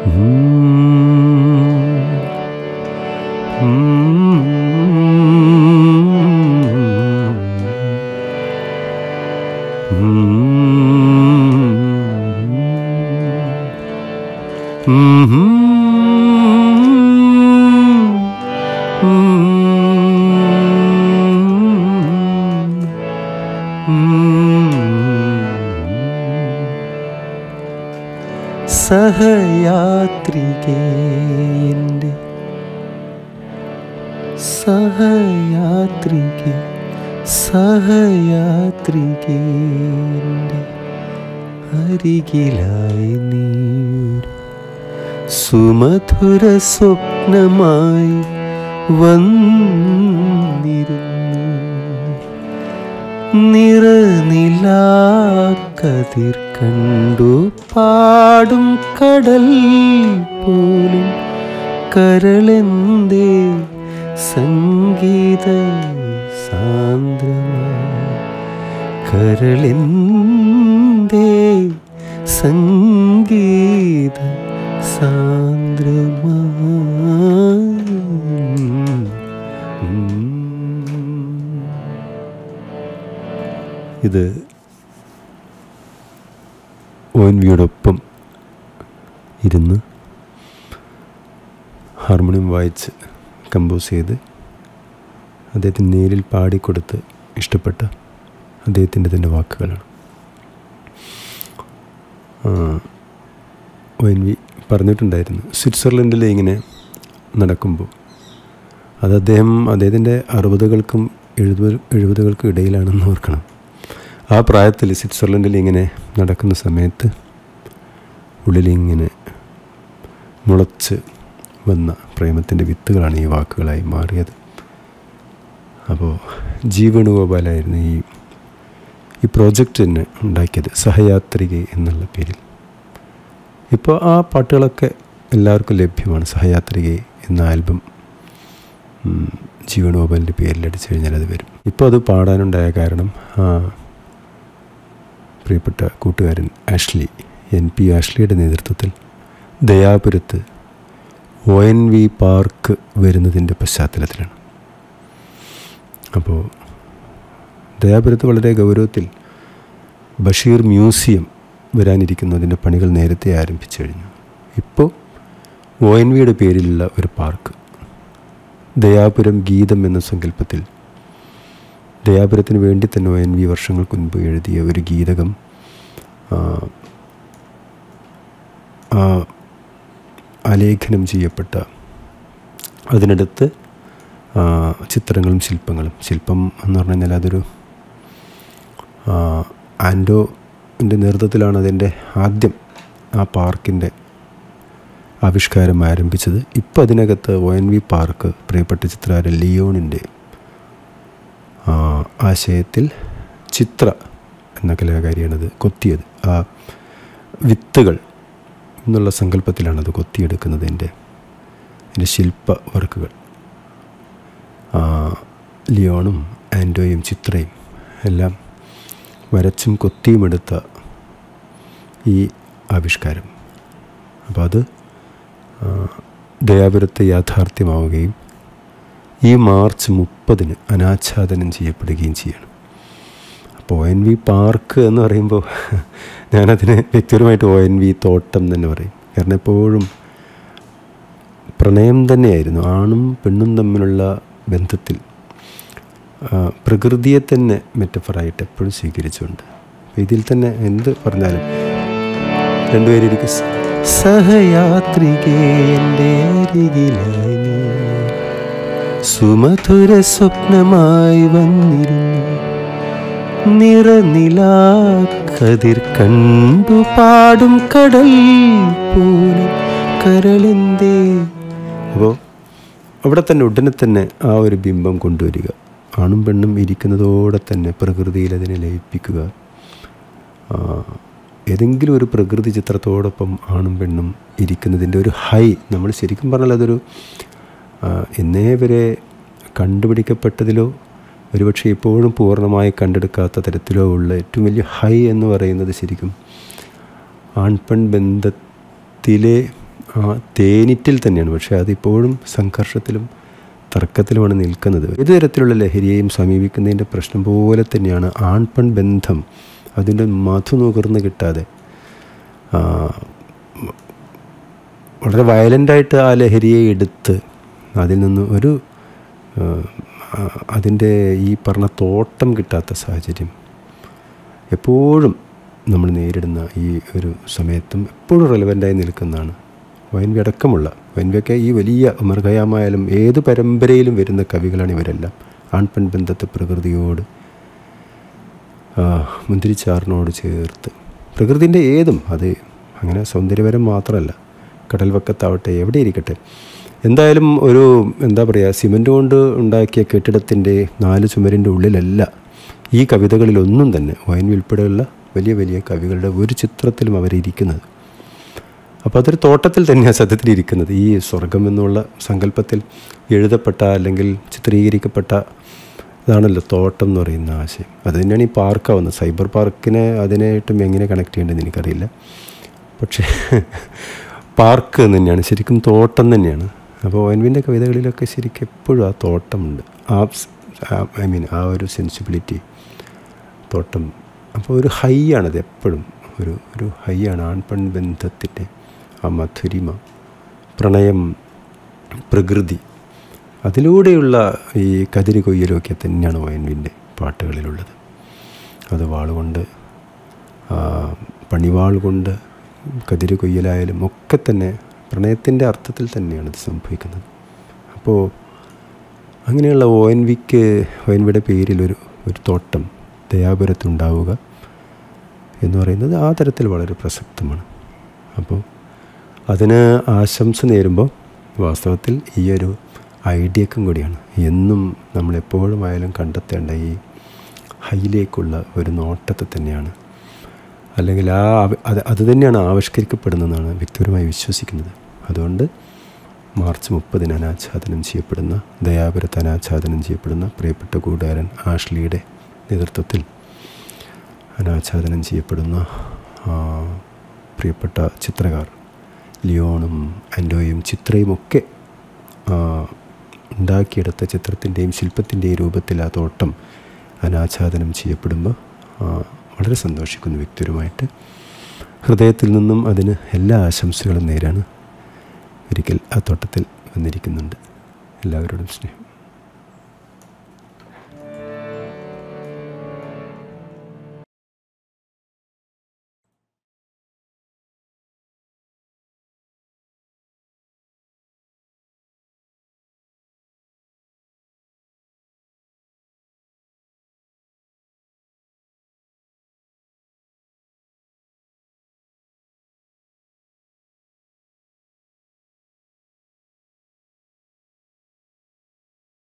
സഹയാത്രികേ എൻ്റെ സഹയാത്രികേ സഹയാത്രികേ എൻ്റെ അരികിലായി നീയൊരു സുമധുര സ്വപ്നമായി വന്നിരുന്നു നിറനിലാക്കതിർ കണ്ടു പാടും കടൽ പോലും കരളെന്തേ സംഗീത സാന്ദ്രമായി കരളെന്തേ സംഗീത സാന്ദ്രമായി ഇത് ഒ എൻ വിയോടൊപ്പം ഇരുന്ന് ഹാർമോണിയം വായിച്ച് കമ്പോസ് ചെയ്ത് അദ്ദേഹത്തിന് നേരിൽ പാടിക്കൊടുത്ത് ഇഷ്ടപ്പെട്ട അദ്ദേഹത്തിൻ്റെ തന്നെ വാക്കുകളാണ് ഒ എൻ വി പറഞ്ഞിട്ടുണ്ടായിരുന്നു സ്വിറ്റ്സർലൻഡിൽ ഇങ്ങനെ നടക്കുമ്പോൾ അത് അദ്ദേഹം അദ്ദേഹത്തിൻ്റെ അറുപതുകൾക്കും എഴുപത് എഴുപതുകൾക്കും ഇടയിലാണെന്ന് ഓർക്കണം ആ പ്രായത്തിൽ സ്വിറ്റ്സർലൻഡിൽ ഇങ്ങനെ നടക്കുന്ന സമയത്ത് ഉള്ളിലിങ്ങനെ മുളച്ച് വന്ന പ്രേമത്തിൻ്റെ വിത്തുകളാണ് ഈ വാക്കുകളായി മാറിയത് അപ്പോൾ ജി വേണുഗോപാലായിരുന്നു ഈ ഈ പ്രോജക്റ്റ് തന്നെ ഉണ്ടാക്കിയത് സഹയാത്രിക എന്നുള്ള പേരിൽ ഇപ്പോൾ ആ പാട്ടുകളൊക്കെ എല്ലാവർക്കും ലഭ്യമാണ് സഹയാത്രിക എന്ന ആൽബം ജി വേണുഗോപാലിൻ്റെ പേരിൽ അടിച്ചു കഴിഞ്ഞാൽ അത് വരും ഇപ്പോൾ അത് പാടാനുണ്ടായ കാരണം പ്രിയപ്പെട്ട കൂട്ടുകാരൻ ആഷ്ലി എൻ പി ആഷ്ലിയുടെ നേതൃത്വത്തിൽ ദയാപുരത്ത് ഒ എൻ വി പാർക്ക് വരുന്നതിൻ്റെ പശ്ചാത്തലത്തിലാണ് അപ്പോൾ ദയാപുരത്ത് വളരെ ഗൗരവത്തിൽ ബഷീർ മ്യൂസിയം വരാനിരിക്കുന്നതിൻ്റെ പണികൾ നേരത്തെ ആരംഭിച്ചു കഴിഞ്ഞു ഇപ്പോൾ ഒ എൻ വിയുടെ പേരിലുള്ള ഒരു പാർക്ക് ദയാപുരം ഗീതം എന്ന സങ്കല്പത്തിൽ ദയാപുരത്തിന് വേണ്ടി തന്നെ ഒ എൻ വി വർഷങ്ങൾക്ക് മുൻപ് എഴുതിയ ഒരു ഗീതകം ആലേഖനം ചെയ്യപ്പെട്ട അതിനടുത്ത് ചിത്രങ്ങളും ശില്പങ്ങളും ശില്പം എന്ന് പറഞ്ഞു കഴിഞ്ഞാൽ അതൊരു ആൻഡോൻ്റെ നേതൃത്വത്തിലാണ് അതിൻ്റെ ആദ്യം ആ പാർക്കിൻ്റെ ആവിഷ്കാരം ആരംഭിച്ചത് ഇപ്പോൾ അതിനകത്ത് ഒ എൻ വി പാർക്ക് പ്രിയപ്പെട്ട ചിത്രകാരൻ ലിയോണിൻ്റെ ആശയത്തിൽ ചിത്ര എന്ന കലാകാരിയാണത് കൊത്തിയത് ആ വിത്തുകൾ എന്നുള്ള സങ്കല്പത്തിലാണത് കൊത്തിയെടുക്കുന്നത് എൻ്റെ എൻ്റെ ശില്പ വർക്കുകൾ ലിയോണും ആൻഡോയും ചിത്രയും എല്ലാം വരച്ചും കൊത്തിയും എടുത്ത ഈ ആവിഷ്കാരം അപ്പോൾ അത് ദയാപുരത്ത് യാഥാർത്ഥ്യമാവുകയും ഈ മാർച്ച് മുപ്പതിന് അനാച്ഛാദനം ചെയ്യപ്പെടുകയും ചെയ്യണം അപ്പോൾ ഒ എൻ വി പാർക്ക് എന്ന് പറയുമ്പോൾ ഞാനതിന് വ്യക്തിപരമായിട്ട് ഒ എൻ വി തോട്ടം തന്നെ പറയും കാരണം എപ്പോഴും പ്രണയം തന്നെയായിരുന്നു ആണും പെണ്ണും തമ്മിലുള്ള ബന്ധത്തിൽ പ്രകൃതിയെ തന്നെ മെറ്റഫറായിട്ട് എപ്പോഴും സ്വീകരിച്ചുകൊണ്ട് ഇതിൽ തന്നെ എന്ത് പറഞ്ഞാലും രണ്ടുപേരിക്കും സഹയാത്രികേ എൻ്റെ അരികിലായി നീ സുമധുര സ്വപ്നമായി വന്നിരുന്നു നിറനിലാക്കതിർ കണ്ടു പാടും കടൽ പോലും കരളെന്തേ അപ്പോൾ അവിടെ തന്നെ ഉടനെ തന്നെ ആ ഒരു ബിംബം കൊണ്ടുവരിക ആണും പെണ്ണും ഇരിക്കുന്നതോടെ തന്നെ പ്രകൃതിയിൽ അതിനെ ലയിപ്പിക്കുക ഏതെങ്കിലും ഒരു പ്രകൃതി ചിത്രത്തോടൊപ്പം ആണും പെണ്ണും ഇരിക്കുന്നതിൻ്റെ ഒരു ഹൈ നമ്മൾ ശരിക്കും പറഞ്ഞാൽ അതൊരു ഇന്നേ വരെ കണ്ടുപിടിക്കപ്പെട്ടതിലോ ഒരുപക്ഷെ ഇപ്പോഴും പൂർണ്ണമായി കണ്ടെടുക്കാത്ത തരത്തിലോ ഉള്ള ഏറ്റവും വലിയ ഹൈ എന്ന് പറയുന്നത് ശരിക്കും ആൺപെൺ ബന്ധത്തിലെ ആ തേനിറ്റിൽ തന്നെയാണ് പക്ഷേ അതിപ്പോഴും സംഘർഷത്തിലും തർക്കത്തിലുമാണ് നിൽക്കുന്നത് ഏത് തരത്തിലുള്ള ലഹരിയെയും സമീപിക്കുന്നതിൻ്റെ പ്രശ്നം പോലെ തന്നെയാണ് ആൺപെൺ ബന്ധം അതിൻ്റെ മധു നുകർന്ന് കിട്ടാതെ ആ, വളരെ വയലൻ്റായിട്ട് ആ ലഹരിയെ എടുത്ത് അതിൽ നിന്ന് ഒരു ആ, അതിൻ്റെ ഈ പറഞ്ഞ തോട്ടം കിട്ടാത്ത സാഹചര്യം എപ്പോഴും നമ്മൾ നേരിടുന്ന ഈ ഒരു സമയത്തും എപ്പോഴും റെലവൻ്റായി നിൽക്കുന്നതാണ് വൈൻവി അടക്കമുള്ള വൈൻവിയൊക്കെ ഈ വലിയ ഉമർ ഖയാമായാലും ഏത് പരമ്പരയിലും വരുന്ന കവികളാണ് ഇവരെല്ലാം ആൺപെൺ ബന്ധത്തെ പ്രകൃതിയോട് ആ, മുന്തിരിച്ചാറിനോട് ചേർത്ത് പ്രകൃതിൻ്റെ ഏതും അത് അങ്ങനെ സൗന്ദര്യപരം മാത്രമല്ല കടൽ വക്കത്താവട്ടെ എവിടെ ഇരിക്കട്ടെ എന്തായാലും ഒരു എന്താ പറയുക സിമൻ്റ് കൊണ്ട് ഉണ്ടാക്കിയ കെട്ടിടത്തിൻ്റെ നാല് ചുമരിൻ്റെ ഉള്ളിലല്ല ഈ കവിതകളിലൊന്നും തന്നെ വൈൻവി ഉൾപ്പെടെയുള്ള വലിയ വലിയ കവികളുടെ ഒരു ചിത്രത്തിലും അവരിയ്ക്കുന്നത് അപ്പോൾ അതൊരു തോട്ടത്തിൽ തന്നെയാണ് സത്യത്തിൽ ഇരിക്കുന്നത് ഈ സ്വർഗം എന്നുള്ള സങ്കല്പത്തിൽ എഴുതപ്പെട്ട അല്ലെങ്കിൽ ചിത്രീകരിക്കപ്പെട്ട ഇതാണല്ലോ തോട്ടം എന്ന് പറയുന്ന ആശയം അത് തന്നെയാണ് ഈ പാർക്കാവുന്നത് സൈബർ പാർക്കിനെ അതിനായിട്ടും എങ്ങനെ കണക്ട് ചെയ്യേണ്ടതെന്ന് എനിക്കറിയില്ല പക്ഷേ പാർക്ക് തന്നെയാണ് ശരിക്കും തോട്ടം തന്നെയാണ് അപ്പോൾ ഒൻവിൻ്റെ കവിതകളിലൊക്കെ ശരിക്കും എപ്പോഴും ആ തോട്ടമുണ്ട് ആ ഐ മീൻ ആ ഒരു സെൻസിബിലിറ്റി തോട്ടം അപ്പോൾ ഒരു ഹൈ ആണത് എപ്പോഴും ഒരു ഒരു ഹൈ ആണ് ആൺപെൺ ബന്ധത്തിൻ്റെ ആ മധുരിമ പ്രണയം പ്രകൃതി അതിലൂടെയുള്ള ഈ കതിരി കൊയ്യലൊക്കെ തന്നെയാണ് വയൻവിൻ്റെ പാട്ടുകളിലുള്ളത് അത് വാളുകൊണ്ട് ആ, പണിവാൾ കൊണ്ട് കതിര് കൊയ്യലായാലും ഒക്കെ തന്നെ പ്രണയത്തിൻ്റെ അർത്ഥത്തിൽ തന്നെയാണ് ഇത് സംഭവിക്കുന്നത് അപ്പോൾ അങ്ങനെയുള്ള ഒ എൻ വിക്ക് ഒ എൻ വിയുടെ പേരിൽ ഒരു ഒരു തോട്ടം ദയാപുരത്തുണ്ടാവുക എന്ന് പറയുന്നത് ആ തരത്തിൽ വളരെ പ്രസക്തമാണ് അപ്പോൾ അതിന് ആശംസ നേരുമ്പോൾ വാസ്തവത്തിൽ ഈ ഒരു ഐഡിയക്കും കൂടിയാണ് എന്നും നമ്മളെപ്പോഴും ആയാലും കണ്ടെത്തേണ്ട ഈ ഹൈയിലേക്കുള്ള ഒരു നോട്ടത്തെ തന്നെയാണ് അല്ലെങ്കിൽ ആ ആവ- അത് അത് തന്നെയാണ് ആവിഷ്കരിക്കപ്പെടുന്നതെന്നാണ് വ്യക്തിപരമായി വിശ്വസിക്കുന്നത് അതുകൊണ്ട് മാർച്ച് മുപ്പതിന് അനാച്ഛാദനം ചെയ്യപ്പെടുന്ന ദയാപുരത്ത് അനാച്ഛാദനം ചെയ്യപ്പെടുന്ന പ്രിയപ്പെട്ട കൂട്ടുകാരൻ ആഷ്ലിയുടെ നേതൃത്വത്തിൽ അനാച്ഛാദനം ചെയ്യപ്പെടുന്ന ആ, പ്രിയപ്പെട്ട ചിത്രകാർ ലിയോണും ആൻഡോയും ചിത്രയും ഒക്കെ ആ, ഉണ്ടാക്കിയെടുത്ത ചിത്രത്തിൻ്റെയും ശില്പത്തിൻ്റെയും രൂപത്തിൽ ആ തോട്ടം അനാച്ഛാദനം ചെയ്യപ്പെടുമ്പോൾ ആ, വളരെ സന്തോഷിക്കുന്നു വ്യക്തിപരമായിട്ട് ഹൃദയത്തിൽ നിന്നും അതിന് എല്ലാ ആശംസകളും നേരാണ് ഒരിക്കൽ ആ തോട്ടത്തിൽ വന്നിരിക്കുന്നുണ്ട് എല്ലാവരോടും സ്നേഹം